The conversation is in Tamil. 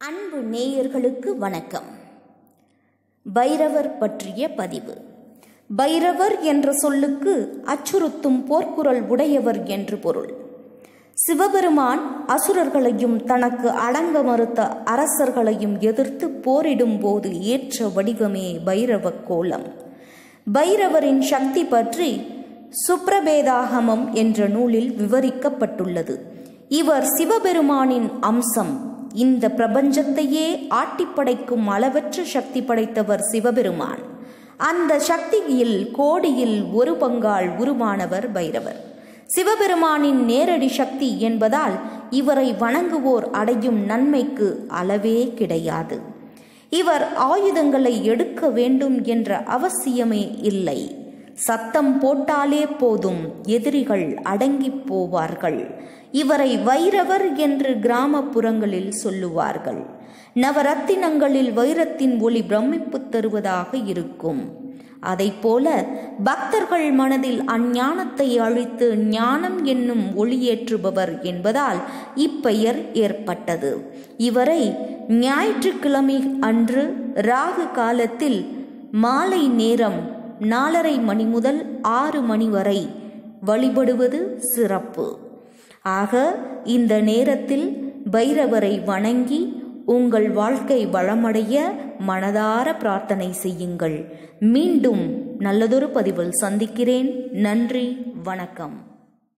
அன்பு நேயர்களுக்கு வணக்கம் பைரவர் பற்றிய பதிவு பைரவர் என்ற சொல்லுக்கு அச்சுறுத்தும் போர்க்குரல் உடையவர் என்று பொருள் சிவபெருமான் அசுரர்களையும் தனக்கு அடங்க மறுத்த அரசர்களையும் எதிர்த்து போரிடும் போது ஏற்ற வடிவமே பைரவ கோலம் பைரவரின் சக்தி பற்றி சுப்ரபேதாகமம் என்ற நூலில் விவரிக்கப்பட்டுள்ளது இவர் சிவபெருமானின் அம்சம் இந்த பிரபஞ்சத்தையே ஆட்டிப்படைக்கும் அளவற்ற சக்தி படைத்தவர் சிவபெருமான் அந்த சக்தியில் கோடியில் ஒரு பங்காள் உருவானவர் பைரவர் சிவபெருமானின் நேரடி சக்தி என்பதால் இவரை வணங்குவோர் அடையும் நன்மைக்கு அளவே கிடையாது இவர் ஆயுதங்களை எடுக்க வேண்டும் என்ற அவசியமே இல்லை சத்தம் போட்டாலே போதும் எதிரிகள் அடங்கிப் போவார்கள் இவரை வைரவர் என்று கிராமப்புறங்களில் சொல்லுவார்கள் நவரத்தினங்களில் வைரத்தின் ஒளி பிரமிப்பு தருவதாக இருக்கும் அதைப்போல பக்தர்கள் மனதில் அஞ்ஞானத்தை அழித்து ஞானம் என்னும் ஒளியேற்றுபவர் என்பதால் இப்பெயர் ஏற்பட்டது இவரை ஞாயிற்றுக்கிழமை அன்று ராகு காலத்தில் மாலை நேரம் நாலரை மணி முதல் ஆறு மணி வரை வழிபடுவது சிறப்பு ஆக இந்த நேரத்தில் பைரவரை வணங்கி உங்கள் வாழ்க்கை வளமடைய மனதார பிரார்த்தனை செய்யுங்கள் மீண்டும் நல்லதொரு பதிவில் சந்திக்கிறேன் நன்றி வணக்கம்